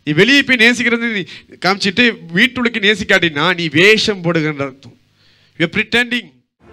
நீ வெளியே போய் நேசிக்கிறது நீ காமிச்சிட்டு வீட்டுள்ளுக்கு நேசிக்காட்டினா நீ வேஷம் போடுகின்ற அர்த்தம் யூ பிரிட்டண்டிங்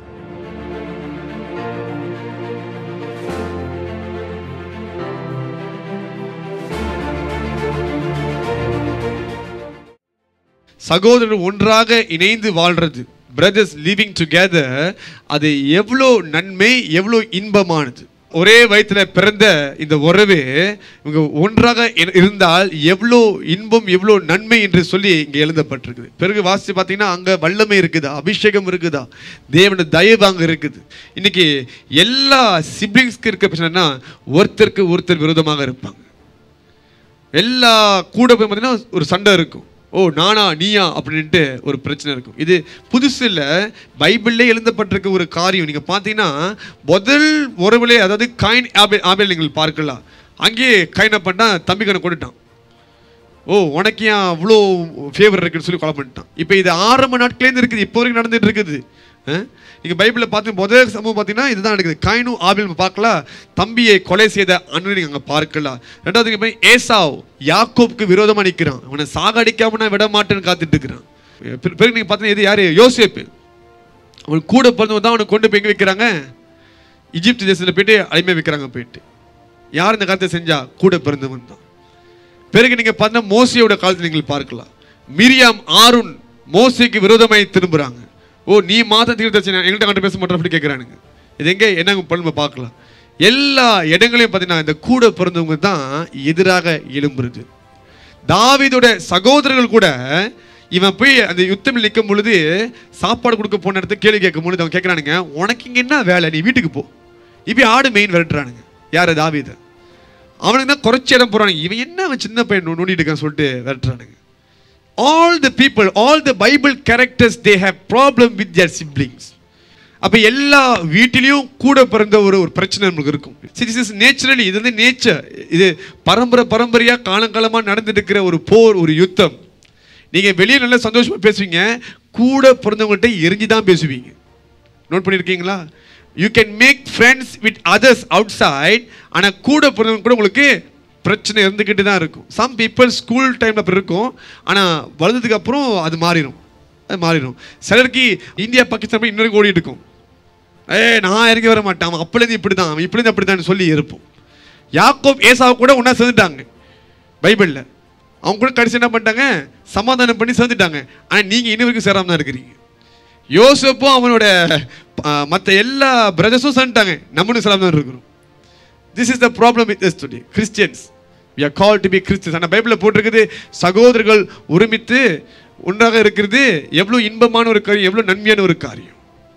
சகோதரர் ஒன்றாக இணைந்து வாழ்றது பிரதர்ஸ் லிவிங் டுகெதர் அது எவ்வளோ நன்மை எவ்வளோ இன்பமானது ஒரே வயித்துல பிறந்த இந்த உறவு இவங்க ஒன்றாக இரு- இருந்தால் எவ்வளோ இன்பம் எவ்வளோ நன்மை என்று சொல்லி இங்கே எழுதப்பட்டிருக்குது பிறகு வாசித்து பார்த்தீங்கன்னா அங்கே வல்லமை இருக்குதா அபிஷேகம் இருக்குதா தேவனோட தயவு அங்கே இருக்குது இன்னைக்கு எல்லா சிப்ளிங்ஸ்க்கு இருக்க பிரச்சனைனா ஒருத்தருக்கு ஒருத்தர் விரோதமாக இருப்பாங்க எல்லா கூட போய் பார்த்தீங்கன்னா ஒரு சண்டை இருக்கும் ஓ நானா நீயா அப்படின்ட்டு ஒரு பிரச்சனை இருக்கும் இது புதுசு இல்லை பைபிள்லே எழுதப்பட்டிருக்க ஒரு காரியம் நீங்கள் பார்த்தீங்கன்னா முதல் உறவுலே அதாவது காயின் ஆபேல் ஆபேல் நீங்கள் பார்க்கலாம் அங்கேயே கைனை பண்ணா தம்பி கண்ணை கொண்டுட்டான் ஓ உனக்கு ஏன் அவ்வளோ ஃபேவர் இருக்குன்னு சொல்லி கொலை பண்ணிட்டான் இப்போ இது ஆரம்ப நாட்களேருந்து இருக்குது இப்போ வரைக்கும் நடந்துட்டு இருக்குது நீங்கள் பைபிளில் பார்த்து முதல் சம்பவம் பார்த்தீங்கன்னா இதுதான் நடக்குது காயினும் ஆபில் பார்க்கலாம் தம்பியை கொலை செய்த அண்ணன் நீங்கள் அங்கே பார்க்கலாம் ரெண்டாவது இங்க போய் ஏசாவ் யாக்கோப்புக்கு விரோதமாக நிற்கிறான் அவனை சாகடிக்காம நான் விட மாட்டேன்னு காத்துட்டு இருக்கிறான் பிற- பிறகு நீங்கள் பார்த்தீங்கன்னா இது யார் யோசேப்பு அவன் கூட பிறந்தவன் தான் அவனை கொண்டு போய் எங்கே வைக்கிறாங்க எகிப்து தேசத்தில் போயிட்டு அடிமை வைக்கிறாங்க போயிட்டு யார் இந்த காலத்தை செஞ்சா கூட பிறந்தவன் தான் பிறகு நீங்க பார்த்தா மோசையோட காலத்தில் நீங்கள் பார்க்கலாம் மிரியாம் ஆருன் மோசைக்கு விரோதமாய் திரும்புறாங்க ஓ நீ மாதம் தீர்த்தச்சு எங்கள்கிட்ட கண்டு பேச மாட்டோம் அப்படி கேட்குறானுங்க இது எங்கே என்னங்க பண்ணு பார்க்கலாம் எல்லா இடங்களையும் பார்த்தீங்கன்னா இந்த கூட பிறந்தவங்க தான் எதிராக எழும்புறது தாவீதோட சகோதரர்கள் கூட இவன் போய் அந்த யுத்தமில் நிற்கும் பொழுது சாப்பாடு கொடுக்க போன இடத்துக்கு கேள்வி கேட்கும் பொழுது அவன் கேட்குறானுங்க உனக்கு இங்கே என்ன வேலை நீ வீட்டுக்கு போ இப்போ ஆடு மெயின் விரட்டுறானுங்க யார் தாவீதை அவனுக்கு தான் குறைச்சி இடம் போறானுங்க இவன் என்ன அவன் சின்ன பையன் நோ- நோண்டிட்டு இருக்கான்னு சொல்லிட்டு விரட்டுறானுங்க all the people all the Bible characters they have problem with their siblings அப்போ எல்லா வீட்டிலையும் கூட பிறந்த ஒரு ஒரு பிரச்சனை நமக்கு இருக்கும் திஸ் இஸ் நேச்சுரலி இது வந்து நேச்சர் இது பரம்பரை பரம்பரையாக காலங்காலமாக நடந்துட்டு இருக்கிற ஒரு போர் ஒரு யுத்தம் நீங்கள் வெளியே நல்லா சந்தோஷமாக பேசுவீங்க கூட பிறந்தவங்கள்ட்ட எரிஞ்சு தான் பேசுவீங்க நோட் பண்ணியிருக்கீங்களா you can make friends with others outside ஆனால் கூட பிறந்தவங்க கூட உங்களுக்கு பிரச்சனை இருந்துக்கிட்டு தான் இருக்கும் சம் பீப்புள் ஸ்கூல் டைமில் அப்படி இருக்கும் ஆனால் வளர்ந்ததுக்கு அப்புறம் அது மாறிடும் அது மாறிடும் சிலருக்கு இந்தியா பாகிஸ்தான் போய் இன்னொரு ஓடிட்டு இருக்கும் ஏய் நான் இறங்கி வர மாட்டேன் அவன் அப்பலேருந்து இப்படி தான் அவன் இப்படிலேருந்து அப்படி தான் சொல்லி இருப்போம் யாக்கோப் ஏசாவை கூட ஒன்றா சேர்ந்துட்டாங்க பைபிளில் அவங்க கூட கடைசி என்ன பண்ணிட்டாங்க சமாதானம் பண்ணி சேர்ந்துட்டாங்க ஆனால் நீங்கள் இன்ன வரைக்கும் சேராம தான் இருக்கிறீங்க யோசப்பும் அவனோட மற்ற எல்லா பிரதர்ஸும் சேர்ந்துட்டாங்க நம்மளும் சேராம தான் இருக்கிறோம் this is the problem with us today Christians we are call to be Christians ஆனால் பைபிளில் போட்டிருக்குது சகோதரர்கள் ஒருமித்து ஒன்றாக இருக்கிறது எவ்வளோ இன்பமான ஒரு காரியம் எவ்வளோ நன்மையான ஒரு காரியம்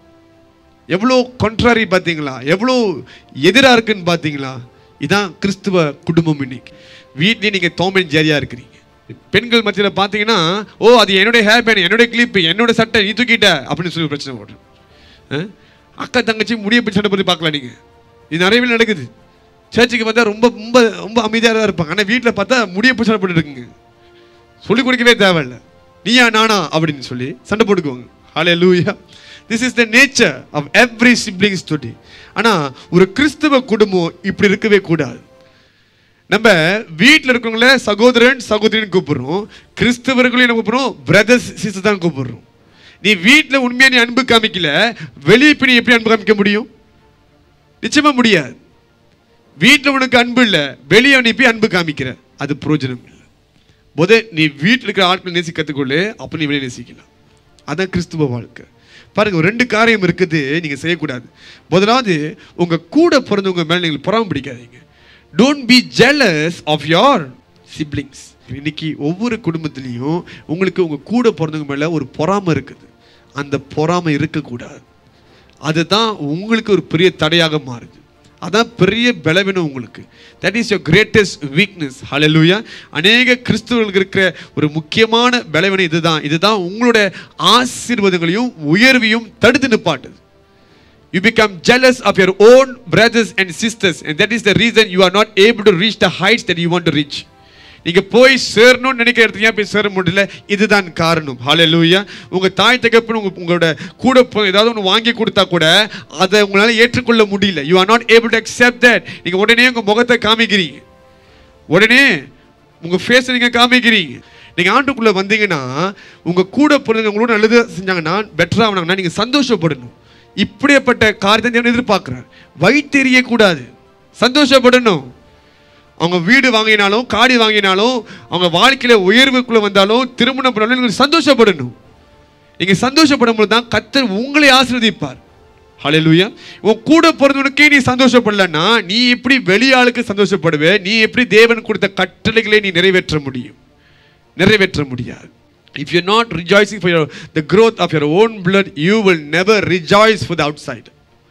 எவ்வளோ கொன்ட்ராரி பார்த்தீங்களா எவ்வளோ எதிராக இருக்குன்னு பார்த்தீங்களா இதான் கிறிஸ்துவ குடும்பம் இன்னைக்கு வீட்லேயே நீங்கள் தோமன் ஜேரியாக இருக்கிறீங்க பெண்கள் மத்தியில் பார்த்தீங்கன்னா ஓ அது என்னுடைய ஹேர் பேன் என்னுடைய கிளிப்பு என்னோட சட்டை நீ தூக்கிட்ட அப்படின்னு சொல்லி பிரச்சனை போடுறோம் அஹ்? அக்கா தங்கச்சி முடிய பிடிச்ச சண்டை பற்றி பார்க்கலாம் நீங்கள் இது நிறையவே நடக்குது சர்ச்சுக்கு வந்தால் ரொம்ப ரொம்ப ரொம்ப அமைதியாக தான் இருப்பாங்க ஆனால் வீட்டில் பார்த்தா முடிய பிடிச்ச சண்டை போட்டுட்டு இருக்குங்க சொல்லிக் கொடுக்கவே தேவையில்ல நீயா நானா அப்படின்னு சொல்லி சண்டை போட்டுக்குவாங்க hallelujah this is the nature of every siblings today ஆனால் ஒரு கிறிஸ்தவ குடும்பம் இப்படி இருக்கவே கூடாது நம்ம வீட்டில் இருக்கவங்கள சகோதரன் சகோதரின்னு கூப்பிடுறோம் கிறிஸ்தவர்களையும் என்ன கூப்பிடுறோம் பிரதர்ஸ் சிஸ்டர் தான் கூப்பிடுறோம் நீ வீட்டில் உண்மையா நீ அன்பு காமிக்கல வெளியே போய் நீ எப்படி அன்பு காமிக்க முடியும் நிச்சயமா முடியாது வீட்டில் உனக்கு அன்பு இல்லை வெளியே நீ போய் அன்பு காமிக்கிற அது பிரயோஜனம் இல்லை முத நீ வீட்டில் இருக்கிற ஆட்களை நேசி கற்றுக்கொள்ளு அப்போ நீ வெளியே நேசிக்கலாம் அதான் கிறிஸ்துவ வாழ்க்கை பாருங்க ஒரு ரெண்டு காரியம் இருக்குது நீங்கள் செய்யக்கூடாது முதலாவது உங்கள் கூட பிறந்தவங்க மேலே நீங்கள் பொறாம பிடிக்காதீங்க don't be jealous of your siblings இன்னைக்கு ஒவ்வொரு குடும்பத்துலேயும் உங்களுக்கு உங்கள் கூட பிறந்தவங்க மேலே ஒரு பொறாமை இருக்குது அந்த பொறாமை இருக்கக்கூடாது அதுதான் உங்களுக்கு ஒரு பெரிய தடையாக மாறுது அதான் பெரிய பலவீனம் உங்களுக்கு that is your greatest weakness ஹalleluya அநேக கிறிஸ்துவர்களுக்கு இருக்கிற ஒரு முக்கியமான பலவீனம் இதுதான் இதுதான் உங்களோட ஆசீர்வாதங்களையும் உயர்வையும் தடுத்து நிப்பாட்டுது You become jealous of your own brothers and sisters, and that is the reason you are not able to reach the heights that you want to reach. நீங்க போய் சேரணும்னு நினைக்கிற இடத்துக்கு ஏன் போய் சேர முடியல இதுதான் காரணம் ஹalleluya உங்க தாய் தகப்பன் உங்க உங்களோட கூட போ- ஏதாவது ஒன்று வாங்கி கொடுத்தா கூட அதை உங்களால ஏற்றுக்கொள்ள முடியல you are not able to accept that நீங்க உடனே உங்க முகத்தை காமிக்கிறீங்க உடனே உங்க ஃபேஸை நீங்க காமிக்கிறீங்க நீங்க ஆண்டுக்குள்ள வந்தீங்கன்னா உங்க கூட பிறந்தவங்க உங்களோட நல்லது செஞ்சாங்கன்னா பெட்டரா ஆனாங்கன்னா நீங்க சந்தோஷப்படணும் இப்படிப்பட்ட காரியத்தை தேவன் எதிர்பார்க்கிறார் வயிற்றெறிய கூடாது சந்தோஷப்படணும் அவங்க வீடு வாங்கினாலும் காடி வாங்கினாலும் அவங்க வாழ்க்கையில உயர்வுக்குள்ள வந்தாலும் திருமணம் பண்ணாலும் நீங்க சந்தோஷப்படணும் நீங்க சந்தோஷப்படும் போது தான் கத்தர் உங்களை ஆசீர்வதிப்பார் ஹalleluya உன் கூட பிறந்தவனுக்கே நீ சந்தோஷப்படலன்னா நீ எப்படி வெளியாளுக்கு சந்தோஷப்படுவே நீ எப்படி தேவன் கொடுத்த கட்டளைகளை நீ நிறைவேற்ற முடியும் நிறைவேற்ற முடியாது if you not rejoicing for your the growth of your own blood you will never rejoice for the outside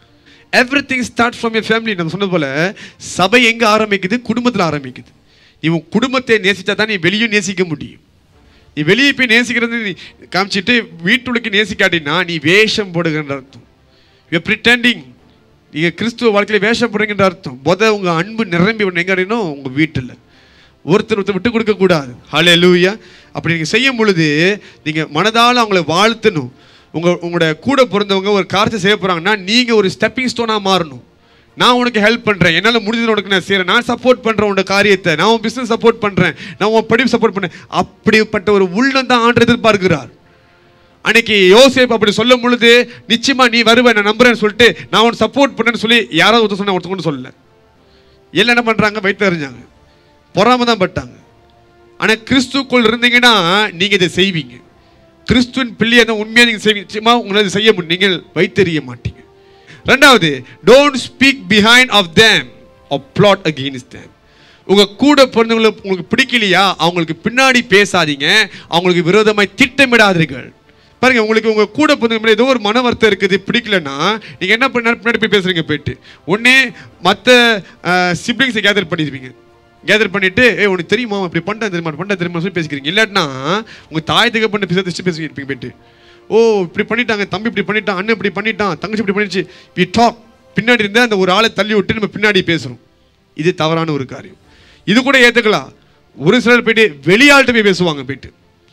everything start from your family நம்ம சொன்னது போல சபை எங்கே ஆரம்பிக்குது குடும்பத்தில் ஆரம்பிக்குது நீ உன் குடும்பத்தை நேசித்தா தான் நீ வெளியும் நேசிக்க முடியும் நீ வெளியே போய் நேசிக்கிறது நீ காமிச்சிட்டு வீட்டுக்கு நேசிக்காட்டினா நீ வேஷம் போடுகின்ற அர்த்தம் யூ பிரிட்டண்டிங் நீங்கள் கிறிஸ்துவ வாழ்க்கையில் வேஷம் போடுகின்ற அர்த்தம் முத உங்கள் அன்பு நிரம்பி ஒன்று எங்கே அறியணும் உங்கள் வீட்டில் ஒருத்தர் ஒருத்தர் விட்டு கொடுக்க கூடாது ஹலே லூயா அப்படி நீங்கள் செய்யும் பொழுது நீங்கள் மனதால் அவங்கள வாழ்த்தணும் உங்கள் உங்களோட கூட பிறந்தவங்க ஒரு காரியத்தை செய்ய போகிறாங்கன்னா நீங்கள் ஒரு ஸ்டெப்பிங் ஸ்டோனாக மாறணும் நான் உனக்கு ஹெல்ப் பண்ணுறேன் என்னால் முடிஞ்சது உனக்கு நான் செய்கிறேன் நான் சப்போர்ட் பண்ணுறேன் உன்னோட காரியத்தை நான் உன் பிஸ்னஸ் சப்போர்ட் பண்ணுறேன் நான் உன் படிப்பு சப்போர்ட் பண்ணேன் அப்படிப்பட்ட ஒரு உள்ளம் தான் ஆண்டு எதிர்பார்க்கிறார் அன்னைக்கு யோசேப் அப்படி சொல்லும் பொழுது நிச்சயமா நீ வருவ நான் நம்புறேன்னு சொல்லிட்டு நான் உன் சப்போர்ட் பண்ணேன்னு சொல்லி யாராவது ஒருத்தர் சொன்ன ஒருத்தர் கூட சொல்லல எல்லாம் என்ன பண்றாங்க வயிற்று அறிஞ்சாங்க பொறாம தான் பட்டாங்க ஆனா கிறிஸ்துக்குள் இருந்தீங்கன்னா நீங்க இதை செய்வீங்க கிறிஸ்துவின் பிள்ளையை தான் உண்மையாக நீங்க செய்வீங்க நிச்சயமா உங்களை இதை செய்ய முடியும் நீங்கள் வைத்தறிய மாட்டீங்க ரெண்டாவது don't speak behind of them are plot against them உங்க கூட பிறந்தவங்களை உங்களுக்கு பிடிக்கலையா அவங்களுக்கு பின்னாடி பேசாதீங்க அவங்களுக்கு விரோதமாய் திட்டமிடாதீர்கள் பாருங்க உங்களுக்கு உங்க கூட பிறந்தவங்க மேல ஏதோ ஒரு மன வருத்தம் இருக்குது பிடிக்கலன்னா நீங்க என்ன பண்ண பின்னாடி போய் பேசுறீங்க போயிட்டு ஒண்ணே மற்ற சிப்ளிங்ஸை கேதர் பண்ணிடுவீங்க கேதர் பண்ணிட்டு ஏ உனக்கு தெரியுமா அவன் இப்படி பண்ணிட்டா தெரியுமா பண்ண தெரியுமா சொல்லி பேசிக்கிறீங்க இல்லாட்டினா உங்க தாய் தக பண்ண பேச பேசிக்கிட்டு போயிட்டு ஓ இப்படி பண்ணிட்டாங்க தம்பி இப்படி பண்ணிட்டான் அண்ணன் இப்படி பண்ணிட்டான் தங்கச்சி இப்படி பண்ணிச்சு வி டாக் பின்னாடி இருந்தா அந்த ஒரு ஆளை தள்ளி விட்டு நம்ம பின்னாடி பேசுறோம் இது தவறான ஒரு காரியம் இது கூட ஏத்துக்கலாம் ஒரு சிலர் போயிட்டு வெளியாள்கிட்ட போய் பேசுவாங்க போயிட்டு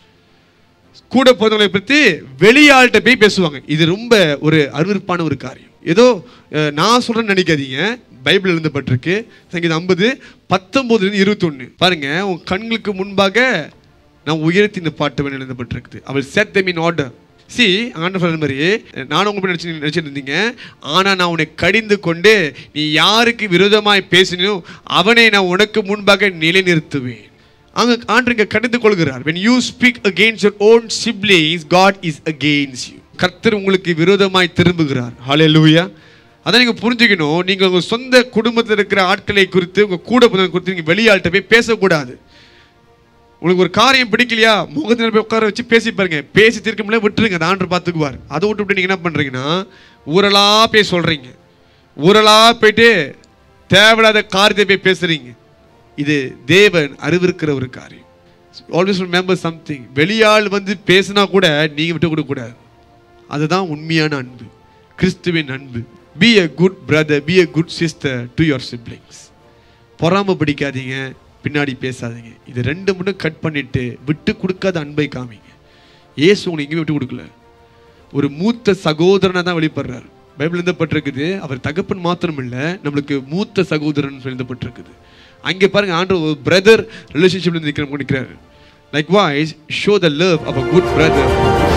கூட பிறந்தவங்களை பற்றி வெளியாள்கிட்ட போய் பேசுவாங்க இது ரொம்ப ஒரு அருவருப்பான ஒரு காரியம் ஏதோ அஹ், நான் சொல்றேன்னு நினைக்காதீங்க பைபிள் எழுதப்பட்டிருக்கு சங்கீதம் ஐம்பது பத்தொன்பதுலேருந்து இருபத்தொன்று பாருங்க உன் கண்களுக்கு முன்பாக நான் உயர்த்தி நிப்பாட்டுவேன் எழுதப்பட்டிருக்குது அவள் செட் them in ஆர்டர் சி ஆண்டு சொல்ற மாதிரி நானும் உங்க நினச்சி நினச்சிட்டு இருந்தீங்க ஆனால் நான் உன்னை கடிந்து கொண்டு நீ யாருக்கு விரோதமாய் பேசினோ அவனை நான் உனக்கு முன்பாக நிலைநிறுத்துவேன் அங்க ஆண்டுங்க கடிந்து கொள்கிறார் when you speak against your own siblings god is against you கர்த்தர் உங்களுக்கு விரோதமாய் திரும்புகிறார் ஹalleluya அதான் நீங்க புரிஞ்சுக்கணும் நீங்க உங்க சொந்த குடும்பத்தில் இருக்கிற ஆட்களை குறித்து உங்க கூட பிறந்தவங்க குறித்து நீங்க வெளியாள்கிட்ட போய் பேசக்கூடாது உங்களுக்கு ஒரு காரியம் பிடிக்கலையா முகத்தில் போய் உட்கார வச்சு பேசி பாருங்க பேசி தீர்க்க முடியல விட்டுருங்க அந்த ஆண்டர் பார்த்துக்குவார் அதை விட்டு விட்டு நீங்க என்ன பண்றீங்கன்னா ஊரலா போய் சொல்றீங்க ஊரலா போயிட்டு தேவையில்லாத காரியத்தை போய் பேசுறீங்க இது தேவன் அறிவிருக்கிற ஒரு காரியம் ஆல்வேஸ் ரிமெம்பர் சம்திங் வெளியாள் வந்து பேசினா கூட நீங்க விட்டு கொடுக்க கூடாது அதுதான் உண்மையான அன்பு கிறிஸ்துவின் அன்பு be a good brother be a good sister to your siblings பொறாம பிடிக்காதீங்க பின்னாடி பேசாதீங்க இது ரெண்டு மட்டும் கட் பண்ணிட்டு விட்டு கொடுக்காத அன்பை காமிங்க இயேசு உங்களுக்கு எங்கேயும் விட்டு கொடுக்கல ஒரு மூத்த சகோதரனை தான் வெளிப்படுறார் பைபிள் எழுதப்பட்டிருக்குது அவர் தகப்பன் மாத்திரம் இல்ல நம்மளுக்கு மூத்த சகோதரன் எழுதப்பட்டிருக்குது அங்கே பாருங்க ஆண்டு ஒரு பிரதர் ரிலேஷன்ஷிப்ல நிற்கிற நிற்கிறாரு like voice show the love of a good brother